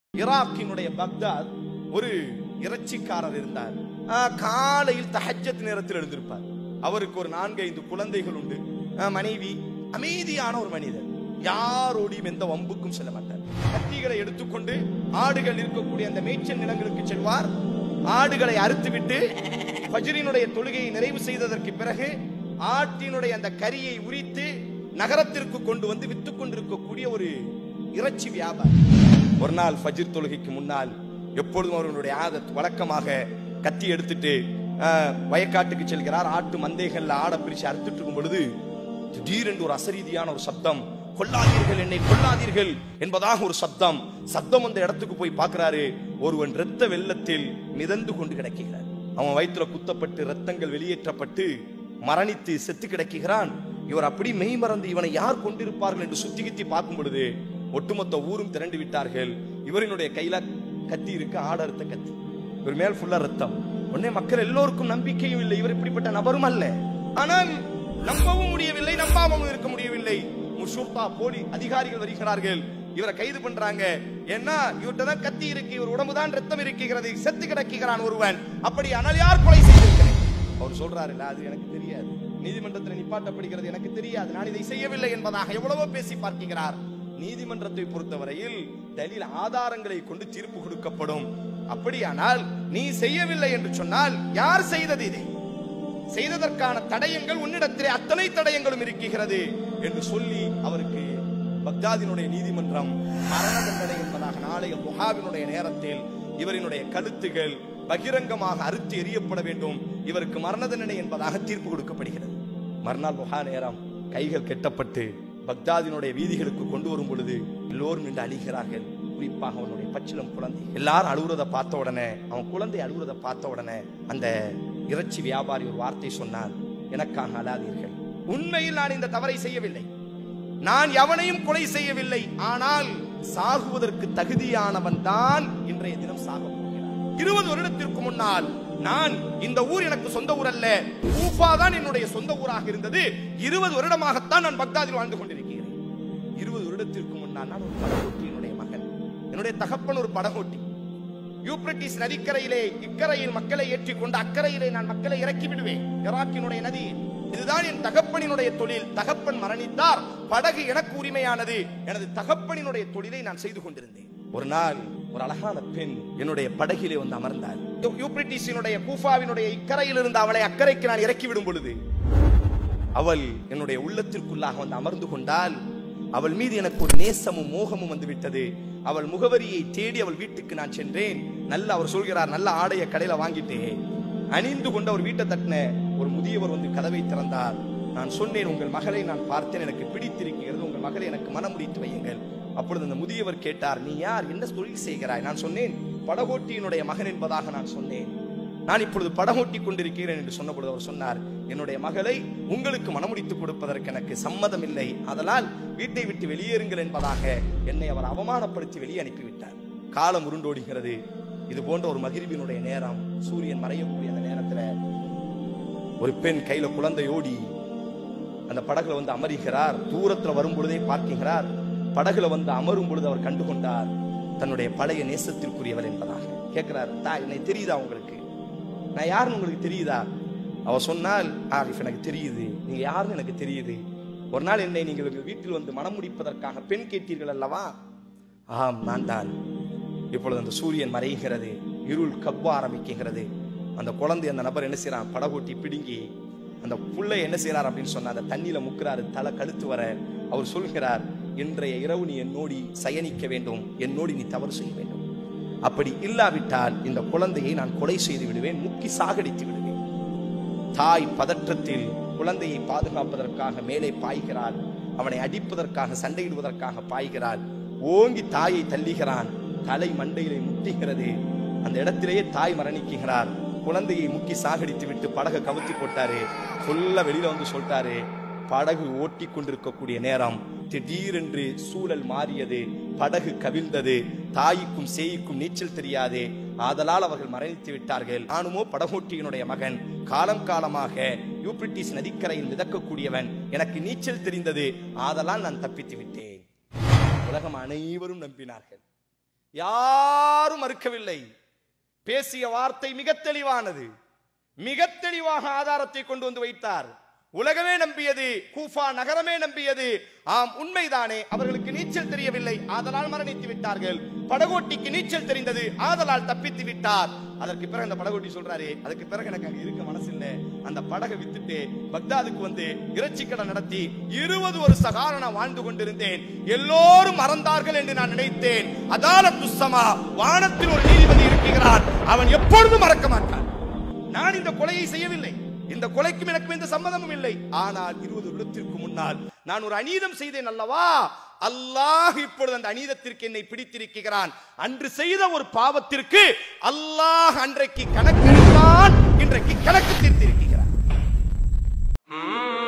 ஈராக்கினுடைய Baghdad ஒரு இறைச்சிக்காரர் இருந்தார் ஆஹ், காலையில் தஹஜ்ஜத் நேரத்தில் எழுந்திருப்பார் அவருக்கு ஒரு நான்கு ஐந்து குழந்தைகள் உண்டு ஆஹ், மனைவி அமைதியான ஒரு மனிதர் யாரோடையும் எந்த வம்புக்கும் செல்ல மாட்டார் கத்திகளை எடுத்துக்கொண்டு ஆடுகள் இருக்கக்கூடிய அந்த மேய்ச்சல் நிலங்களுக்கு செல்வார் ஆடுகளை அறுத்துவிட்டு ஃபஜ்ரினுடைய தொழுகையை நிறைவு செய்ததற்கு பிறகு ஆட்டினுடைய அந்த கரியை உரித்து நகரத்திற்கு கொண்டு வந்து வித்துக் கொண்டிருக்கக்கூடிய ஒரு இறைச்சி வியாபாரி ஒரு நாள் ஃபஜ்ர் தொழுகைக்கு முன்னால் எப்பொழுதும் அவர்களுடைய ஆதத் வழக்கமாக கத்தி எடுத்துட்டு ஆஹ், வயக்காட்டுக்கு செல்கிறார் ஆட்டு மந்தைகள்ல ஆட பிரிச்சு அறுத்துட்டு இருக்கும் பொழுது திடீரென்று ஒரு அசரீதியான ஒரு சப்தம் கொல்லாதீர்கள் என்னை கொல்லாதீர்கள் என்பதாக ஒரு சப்தம் சப்தம் அந்த இடத்துக்கு போய் பார்க்கிறாரு ஒருவன் இரத்த வெள்ளத்தில் மிதந்து கொண்டு கிடக்கிறார் அவன் வயிற்றுல குத்தப்பட்டு ரத்தங்கள் வெளியேற்றப்பட்டு மரணித்து செத்து கிடக்கிறான் இவர் அப்படி மெய் மறந்து இவனை யார் கொண்டிருப்பார்கள் என்று சுத்தி கித்தி பார்க்கும் பொழுது ஒட்டுமொத்த ஊரும் திரண்டு விட்டார்கள் இவரினுடைய கையில கத்தி இருக்கு ஆடறுத்த கத்தி இவர் மேல் ஃபுல்லா ரத்தம் உடனே மக்கள் எல்லோருக்கும் நம்பிக்கையும் இல்லை இவர் இப்படிப்பட்ட நபரும் அல்ல ஆனால் நம்பவும் முடியவில்லை நம்பாமவும் இருக்க முடியவில்லை முஷூர்பா போலி அதிகாரிகள் வருகிறார்கள் இவரை கைது பண்றாங்க ஏன்னா இவர்கிட்ட தான் கத்தி இருக்கு இவர் உடம்பு தான் ரத்தம் இருக்கிறது செத்து கிடக்கிறான் ஒருவன் அப்படி ஆனால் யார் கொலை செய்திருக்கிறேன் அவர் சொல்றாரு இல்ல அது எனக்கு தெரியாது நீதிமன்றத்தில் நிப்பாட்டப்படுகிறது எனக்கு தெரியாது நான் இதை செய்யவில்லை என்பதாக எவ்வளவோ பேசி பார்க்கிறார் நீதிமன்றத்தை பொறுத்தவரையில் தலில் ஆதாரங்களை கொண்டு தீர்ப்பு கொடுக்கப்படும் அப்படியானால் நீ செய்யவில்லை என்று சொன்னால் யார் செய்தது இதை செய்ததற்கான தடயங்கள் உன்னிடத்திலே அத்தனை தடயங்களும் இருக்கிறது என்று சொல்லி அவருக்கு பக்தாதினுடைய நீதிமன்றம் மரண தண்டனை என்பதாக நாளைய முகாவினுடைய நேரத்தில் இவரினுடைய கழுத்துகள் பகிரங்கமாக அறுத்து எறியப்பட வேண்டும் இவருக்கு மரண தண்டனை என்பதாக தீர்ப்பு கொடுக்கப்படுகிறது மறுநாள் முகா நேரம் கைகள் கெட்டப்பட்டு பக்தாதினுடைய வீதிகளுக்கு கொண்டு வரும் பொழுது எல்லோரும் நின்று அழிகிறார்கள் குறிப்பாக அவனுடைய பச்சிலம் குழந்தை எல்லாரும் அழுகுறத பார்த்த உடனே அவன் குழந்தை அழுகுறத பார்த்த உடனே அந்த இறைச்சி வியாபாரி ஒரு வார்த்தை சொன்னார் எனக்காக அழாதீர்கள் உண்மையில் நான் இந்த தவறை செய்யவில்லை நான் எவனையும் கொலை செய்யவில்லை ஆனால் சாகுவதற்கு தகுதியானவன் தான் இன்றைய தினம் சாக போகிறான் இருபது வருடத்திற்கு முன்னால் நான் இந்த ஊர் எனக்கு சொந்த ஊர் அல்ல ஊஃபா தான் என்னுடைய சொந்த ஊராக இருந்தது இருபது வருடமாகத்தான் நான் பக்தாதில் வாழ்ந்து கொண்டிருக்கிறேன் இருபது வருடத்திற்கு முன்னால் நான் ஒரு படகோட்டியினுடைய மகன் என்னுடைய தகப்பன் ஒரு படகோட்டி யூப்ரட்டிஸ் நதிக்கரையிலே இக்கரையில் மக்களை ஏற்றி கொண்டு அக்கறையிலே நான் மக்களை இறக்கி விடுவேன் ஈராக்கினுடைய நதி இதுதான் என் தகப்பனினுடைய தொழில் தகப்பன் மரணித்தார் படகு எனக்கு உரிமையானது எனது தகப்பனினுடைய தொழிலை நான் செய்து கொண்டிருந்தேன் ஒரு நாள் ஒரு அழகான பெண் என்னுடைய படகிலே வந்து அமர்ந்தாள் யூ- யூப்ரட்டிஸினுடைய கூஃபாவினுடைய இக்கரையில் இருந்த அவளை அக்கறைக்கு நான் இறக்கி விடும் பொழுது அவள் என்னுடைய உள்ளத்திற்குள்ளாக வந்து அமர்ந்து கொண்டால் அவள் மீது எனக்கு ஒரு நேசமும் மோகமும் வந்து விட்டது அவள் முகவரியை தேடி அவள் வீட்டுக்கு நான் சென்றேன் நல்ல அவர் சொல்கிறார் நல்ல ஆடைய கடையில வாங்கிட்டேன் அணிந்து கொண்டு அவர் வீட்டை தட்டின ஒரு முதியவர் வந்து கதவை திறந்தார் நான் சொன்னேன் உங்கள் மகளை நான் பார்த்தேன் எனக்கு பிடித்திருக்கிறது உங்கள் மகளை எனக்கு மனம் முடித்து வையுங்கள் அப்பொழுது அந்த முதியவர் கேட்டார் நீ யார் என்ன தொழில் செய்கிறாய் நான் சொன்னேன் படகோட்டியினுடைய மகன் என்பதாக நான் சொன்னேன் நான் இப்பொழுது படமோட்டி கொண்டிருக்கிறேன் என்று சொன்னபொழுது அவர் சொன்னார் என்னுடைய மகளை உங்களுக்கு மனமுடித்து கொடுப்பதற்கு எனக்கு சம்மதம் இல்லை அதனால் வீட்டை விட்டு வெளியேறுங்கள் என்பதாக என்னை அவர் அவமானப்படுத்தி வெளியே அனுப்பிவிட்டார் காலம் உருண்டோடுகிறது இது போன்ற ஒரு மகிழ்வினுடைய நேரம் சூரியன் மறையக்கூடிய அந்த நேரத்துல ஒரு பெண் கையில குழந்தையோடி அந்த படகுல வந்து அமருகிறார் தூரத்துல வரும் பொழுதே பார்க்கிறார் படகுல வந்து அமரும் பொழுது அவர் கண்டுகொண்டார் தன்னுடைய பழைய நேசத்திற்குரியவர் என்பதாக கேட்கிறார் தா என்னை தெரியுதா உங்களுக்கு நான் யாருன்னு உங்களுக்கு தெரியுதா அவ சொன்னால் ஆரிஃப் எனக்கு தெரியுது நீங்க யாருன்னு எனக்கு தெரியுது ஒரு நாள் என்னை நீங்கள் எங்கள் வீட்டில் வந்து மனம் முடிப்பதற்காக பெண் கேட்டீர்கள் அல்லவா ஆம் நான் தான் இப்பொழுது அந்த சூரியன் மறைகிறது இருள் கப்ப ஆரம்பிக்கிறது அந்த குழந்தை அந்த நபர் என்ன செய்யறான் படகோட்டி பிடுங்கி அந்த புள்ளை என்ன செய்யறார் அப்படின்னு சொன்னா அந்த தண்ணியில முக்குறாரு தலை கழுத்து வர அவர் சொல்கிறார் இன்றைய இரவு நீ என்னோடி சயனிக்க வேண்டும் என்னோடி நீ தவறு செய்ய வேண்டும் அப்படி இல்லாவிட்டால் இந்த குழந்தையை நான் கொலை செய்து விடுவேன் முக்கி சாகடித்து விடுவேன் தாய் பதற்றத்தில் குழந்தையை பாதுகாப்பதற்காக மேலே பாய்கிறாள் அவனை அடிப்பதற்காக சண்டையிடுவதற்காக பாய்கிறாள் ஓங்கி தாயை தள்ளுகிறான் தலை மண்டையிலே முட்டுகிறது அந்த இடத்திலேயே தாய் மரணிக்கிறார் குழந்தையை முக்கி சாகடித்து விட்டு படகை கவுத்தி போட்டாரு ஃபுல்லா வெளியில வந்து சொல்லிட்டாரு படகு ஓட்டி கொண்டிருக்கக்கூடிய நேரம் திடீரென்று சூழல் மாறியது படகு கவிழ்ந்தது தாய்க்கும் சேய்க்கும் நீச்சல் தெரியாது ஆதலால் அவர்கள் மரணித்து விட்டார்கள் நானுமோ படகோட்டியினுடைய மகன் காலம் காலமாக யூப்ரிட்டிஸ் நதிக்கரையில் மிதக்கக்கூடியவன் எனக்கு நீச்சல் தெரிந்தது ஆதலால் நான் தப்பித்து விட்டேன் உலகம் அனைவரும் நம்பினார்கள் யாரும் மறுக்கவில்லை பேசிய வார்த்தை மிக தெளிவானது மிக தெளிவாக ஆதாரத்தை கொண்டு வந்து வைத்தார் உலகமே நம்பியது கூஃபா நகரமே நம்பியது ஆம் உண்மைதானே அவர்களுக்கு நீச்சல் தெரியவில்லை ஆதலால் மரணித்து விட்டார்கள் படகோட்டிக்கு நீச்சல் தெரிந்தது ஆதலால் தப்பித்து விட்டார் அதற்கு பிறகு அந்த படகோட்டி சொல்றாரு அதுக்கு பிறகு எனக்கு அங்க இருக்க மனசு இல்ல அந்த படகை வித்துட்டு பக்தாதுக்கு வந்து இறைச்சி கடை நடத்தி இருபது வருஷ காலம் நான் வாழ்ந்து கொண்டிருந்தேன் எல்லோரும் மறந்தார்கள் என்று நான் நினைத்தேன் அதால துஸ்ஸமா வானத்தில் ஒரு நீதிபதி இருக்கிறான் அவன் எப்பொழுதும் மறக்க மாட்டான் நான் இந்த கொலையை செய்யவில்லை இந்த கொலைக்கும் எனக்கும் எந்த சம்மதமும் இல்லை ஆனால் இருபது வருடத்திற்கு முன்னால் நான் ஒரு அநீதம் செய்தேன் அல்லவா அல்லாஹ் இப்பொழுது அந்த அநீதத்திற்கு என்னை பிடித்திருக்கிறான் அன்று செய்த ஒரு பாவத்திற்கு அல்லாஹ் அன்றைக்கு கணக்கெடுத்தான் இன்றைக்கு கணக்கு தீர்த்திருக்கிறான்